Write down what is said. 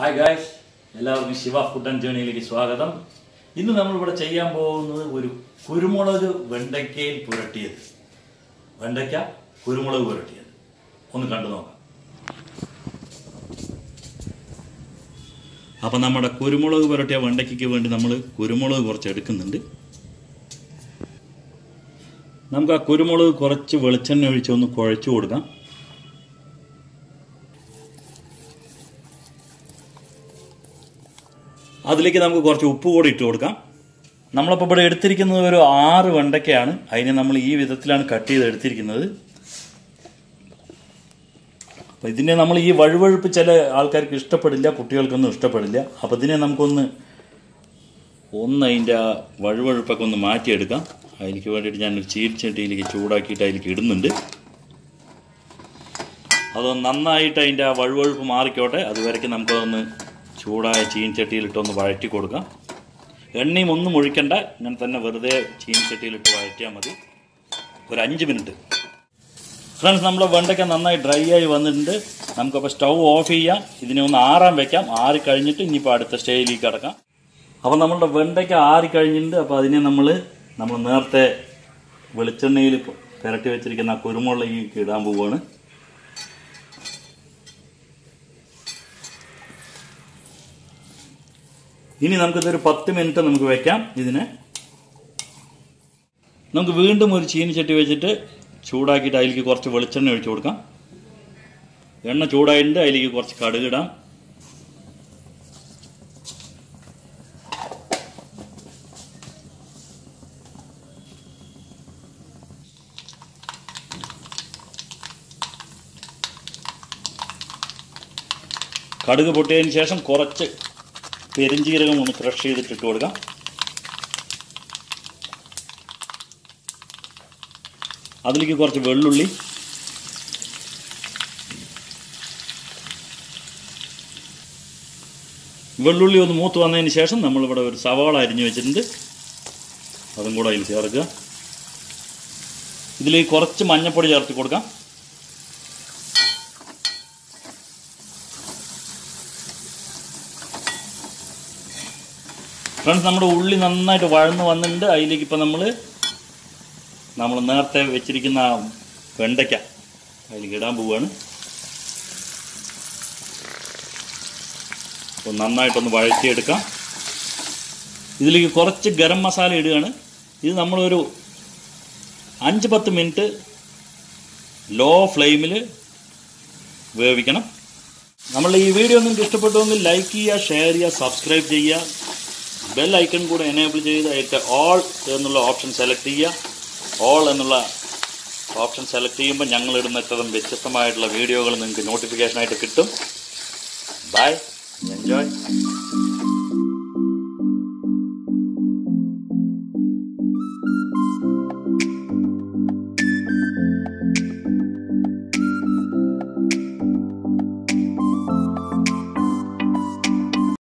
hi guys എല്ലാവർക്കും Shiva food and ജേണിയിലേക്ക് സ്വാഗതം ഇന്ന് നമ്മളിവിടെ ചെയ്യാൻ പോകുന്നത് ഒരു കുരുമുളക് വെണ്ടയ്ക്കയിൽ പുരട്ടിയത് വെണ്ടയ്ക്ക കുരുമുളക് പുരട്ടിയത് ഒന്ന് കണ്ടു നോക്കാം അപ്പം നമ്മുടെ കുരുമുളക് പുരട്ടിയ വെണ്ടയ്ക്കയ്ക്ക് വേണ്ടി നമ്മൾ കുരുമുളക് കുറച്ച് എടുക്കുന്നുണ്ട് നമുക്ക് ആ കുരുമുളക് കുറച്ച് വെളിച്ചെണ്ണ ഒഴിച്ച് ഒന്ന് കുഴച്ചു കൊടുക്കാം അതിലേക്ക് നമുക്ക് കുറച്ച് ഉപ്പ് കൂടി ഇട്ട് കൊടുക്കാം നമ്മളിപ്പോൾ ഇവിടെ എടുത്തിരിക്കുന്നത് ഒരു ആറ് വെണ്ടയ്ക്കയാണ് അതിനെ നമ്മൾ ഈ വിധത്തിലാണ് കട്ട് ചെയ്ത് എടുത്തിരിക്കുന്നത് അപ്പോൾ ഇതിനെ നമ്മൾ ഈ വഴുവഴുപ്പ് ചില ആൾക്കാർക്ക് ഇഷ്ടപ്പെടില്ല കുട്ടികൾക്കൊന്നും ഇഷ്ടപ്പെടില്ല അപ്പോൾ ഇതിനെ നമുക്കൊന്ന് ഒന്ന് അതിൻ്റെ ആ വഴുവഴുപ്പൊക്കെ ഒന്ന് മാറ്റിയെടുക്കാം അതിലേക്ക് വേണ്ടിയിട്ട് ഞാനൊരു ചീർച്ചട്ടിയിലേക്ക് ചൂടാക്കിയിട്ട് അതിലേക്ക് ഇടുന്നുണ്ട് അതൊന്ന് നന്നായിട്ട് അതിൻ്റെ ആ വഴുവഴുപ്പ് മാറിക്കോട്ടെ അതുവരയ്ക്ക് നമുക്കതൊന്ന് ചൂടായ ചീൻചട്ടിയിലിട്ടൊന്ന് വഴറ്റി കൊടുക്കാം എണ്ണയും ഒന്നും ഒഴിക്കണ്ട ഇങ്ങനെ തന്നെ വെറുതെ ചീൻചട്ടിയിലിട്ട് വഴറ്റിയാൽ മതി ഒരു അഞ്ച് മിനിറ്റ് ഫ്രണ്ട്സ് നമ്മുടെ വെണ്ടയ്ക്ക നന്നായി ഡ്രൈ ആയി വന്നിട്ടുണ്ട് നമുക്കപ്പോൾ സ്റ്റൗ ഓഫ് ചെയ്യാം ഇതിനെ ഒന്ന് ആറാൻ വെക്കാം ആറി കഴിഞ്ഞിട്ട് ഇനിയിപ്പോൾ അടുത്ത സ്റ്റേജിലേക്ക് കിടക്കാം അപ്പോൾ നമ്മളുടെ വെണ്ടയ്ക്ക ആറി കഴിഞ്ഞിട്ടുണ്ട് അപ്പോൾ അതിനെ നമ്മൾ നമ്മൾ നേരത്തെ വെളിച്ചെണ്ണയിൽ പുരട്ടി വെച്ചിരിക്കുന്ന ആ കുരുമുളകിലേക്ക് ഇടാൻ പോവുകയാണ് ഇനി നമുക്കിതൊരു പത്ത് മിനിറ്റ് നമുക്ക് വെക്കാം ഇതിന് നമുക്ക് വീണ്ടും ഒരു ചീനിച്ചട്ടി വെച്ചിട്ട് ചൂടാക്കിയിട്ട് അതിലേക്ക് കുറച്ച് വെളിച്ചെണ്ണ ഒഴിച്ചു കൊടുക്കാം എണ്ണ ചൂടായിട്ടുണ്ട് അതിലേക്ക് കുറച്ച് കടുകിടാം കടുക് പൊട്ടിയതിന് ശേഷം കുറച്ച് പെരിഞ്ചീരകം ഒന്ന് ക്രഷ് ചെയ്തിട്ട് ഇട്ട് കൊടുക്കാം അതിലേക്ക് കുറച്ച് വെള്ളുള്ളി വെള്ളുള്ളി ഒന്ന് മൂത്ത് വന്നതിന് ശേഷം നമ്മളിവിടെ ഒരു സവാള അരിഞ്ഞു വെച്ചിട്ടുണ്ട് അതും കൂടെ അതിൽ ചേർക്കുക ഇതിലേക്ക് കുറച്ച് മഞ്ഞൾപ്പൊടി ചേർത്ത് കൊടുക്കാം ഫ്രണ്ട്സ് നമ്മുടെ ഉള്ളി നന്നായിട്ട് വഴന്ന് വന്നിട്ടുണ്ട് അതിലേക്ക് ഇപ്പം നമ്മൾ നമ്മൾ നേരത്തെ വെച്ചിരിക്കുന്ന ആ വെണ്ടയ്ക്ക അതിലേക്ക് ഇടാൻ പോവുകയാണ് അപ്പോൾ നന്നായിട്ടൊന്ന് വഴറ്റിയെടുക്കാം ഇതിലേക്ക് കുറച്ച് ഗരം മസാല ഇടുകയാണ് ഇത് നമ്മളൊരു അഞ്ച് പത്ത് മിനിറ്റ് ലോ ഫ്ലെയിമിൽ വേവിക്കണം നമ്മൾ ഈ വീഡിയോ നിങ്ങൾക്ക് ഇഷ്ടപ്പെട്ടുവെങ്കിൽ ലൈക്ക് ചെയ്യുക ഷെയർ ചെയ്യുക സബ്സ്ക്രൈബ് ചെയ്യുക ബെൽ ഐക്കൺ കൂടെ എനേബിൾ ചെയ്ത് അതിൻ്റെ ഓൾ എന്നുള്ള ഓപ്ഷൻ സെലക്ട് ചെയ്യുക ഓൾ എന്നുള്ള ഓപ്ഷൻ സെലക്ട് ചെയ്യുമ്പോൾ ഞങ്ങൾ ഇടുന്ന ഇത്തരം വ്യത്യസ്തമായിട്ടുള്ള വീഡിയോകൾ നിങ്ങൾക്ക് നോട്ടിഫിക്കേഷനായിട്ട് കിട്ടും ബൈ എൻജോയ്